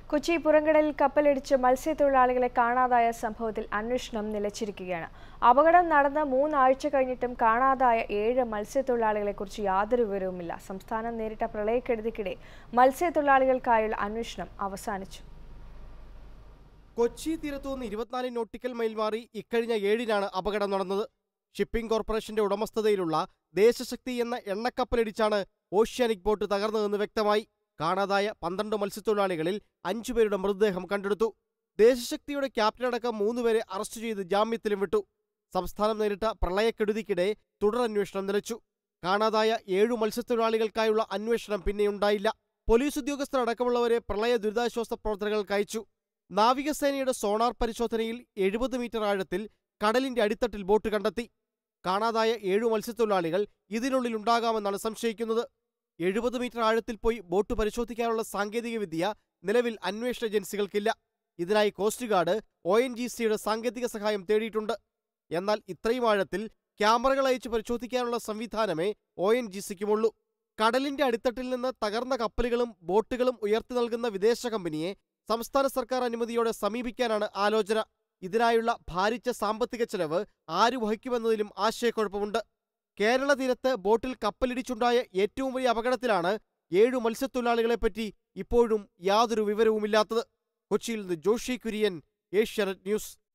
കൊച്ചി പുറംകടലിൽ കപ്പലിടിച്ച് മത്സ്യത്തൊഴിലാളികളെ കാണാതായ സംഭവത്തിൽ അന്വേഷണം നിലച്ചിരിക്കുകയാണ് അപകടം നടന്ന മൂന്നാഴ്ച കഴിഞ്ഞിട്ടും കാണാതായ ഏഴ് മത്സ്യത്തൊഴിലാളികളെക്കുറിച്ച് യാതൊരു വിവരവുമില്ല സംസ്ഥാനം നേരിട്ട പ്രളയക്കെടുതിക്കിടെ മത്സ്യത്തൊഴിലാളികൾക്കായുള്ള അന്വേഷണം അവസാനിച്ചു കൊച്ചി തീരത്തുനിന്ന് ഇരുപത്തിനാല് നോട്ടിക്കൽ മൈൽ മാറി ഇക്കഴിഞ്ഞ ഏഴിനാണ് അപകടം നടന്നത് ഷിപ്പിംഗ് കോർപ്പറേഷന്റെ ഉടമസ്ഥതയിലുള്ള ദേശശക്തി എന്ന എണ്ണക്കപ്പലിടിച്ചാണ് ഓഷ്യാനിക് ബോട്ട് തകർന്നതെന്ന് വ്യക്തമായി കാണാതായ പന്ത്രണ്ട് മത്സ്യത്തൊഴിലാളികളിൽ അഞ്ചുപേരുടെ മൃതദേഹം കണ്ടെടുത്തു ദേശശക്തിയുടെ ക്യാപ്റ്റനടക്കം മൂന്നുപേരെ അറസ്റ്റ് ചെയ്ത് ജാമ്യത്തിലും വിട്ടു സംസ്ഥാനം നേരിട്ട പ്രളയക്കെടുതിക്കിടെ തുടരന്വേഷണം നിലച്ചു കാണാതായ ഏഴു മത്സ്യത്തൊഴിലാളികൾക്കായുള്ള അന്വേഷണം പിന്നെയുണ്ടായില്ല പോലീസ് ഉദ്യോഗസ്ഥർ അടക്കമുള്ളവരെ പ്രളയ ദുരിതാശ്വാസ പ്രവർത്തനങ്ങൾക്ക് അയച്ചു നാവികസേനയുടെ സോണാർ പരിശോധനയിൽ എഴുപത് മീറ്റർ ആഴത്തിൽ കടലിന്റെ അടിത്തട്ടിൽ ബോട്ട് കണ്ടെത്തി കാണാതായ ഏഴു മത്സ്യത്തൊഴിലാളികൾ ഇതിനുള്ളിൽ ഉണ്ടാകാമെന്നാണ് സംശയിക്കുന്നത് എഴുപത് മീറ്റർ ആഴത്തിൽ പോയി ബോട്ട് പരിശോധിക്കാനുള്ള സാങ്കേതികവിദ്യ നിലവിൽ അന്വേഷണ ഏജൻസികൾക്കില്ല ഇതിനായി coast guard O N G സിയുടെ സാങ്കേതിക സഹായം തേടിയിട്ടുണ്ട് എന്നാൽ ഇത്രയും ആഴത്തിൽ ക്യാമറകൾ അയച്ച് പരിശോധിക്കാനുള്ള സംവിധാനമേ ഒ എൻ ജി സിക്കുമുള്ളൂ കടലിന്റെ അടിത്തട്ടിൽ നിന്ന് തകർന്ന കപ്പലുകളും ബോട്ടുകളും ഉയർത്തി നൽകുന്ന വിദേശ കമ്പനിയെ സംസ്ഥാന സർക്കാർ അനുമതിയോടെ സമീപിക്കാനാണ് ആലോചന ഇതിനായുള്ള ഭാരിച്ച സാമ്പത്തിക ചെലവ് ആര് വഹിക്കുമെന്നതിലും ആശയക്കുഴപ്പമുണ്ട് കേരള തീരത്ത് ബോട്ടിൽ കപ്പലിടിച്ചുണ്ടായ ഏറ്റവും വലിയ അപകടത്തിലാണ് ഏഴു മത്സ്യത്തൊഴിലാളികളെപ്പറ്റി ഇപ്പോഴും യാതൊരു വിവരവുമില്ലാത്തത് കൊച്ചിയിൽ നിന്ന് ജോഷി കുര്യൻ ഏഷ്യാനെറ്റ് ന്യൂസ്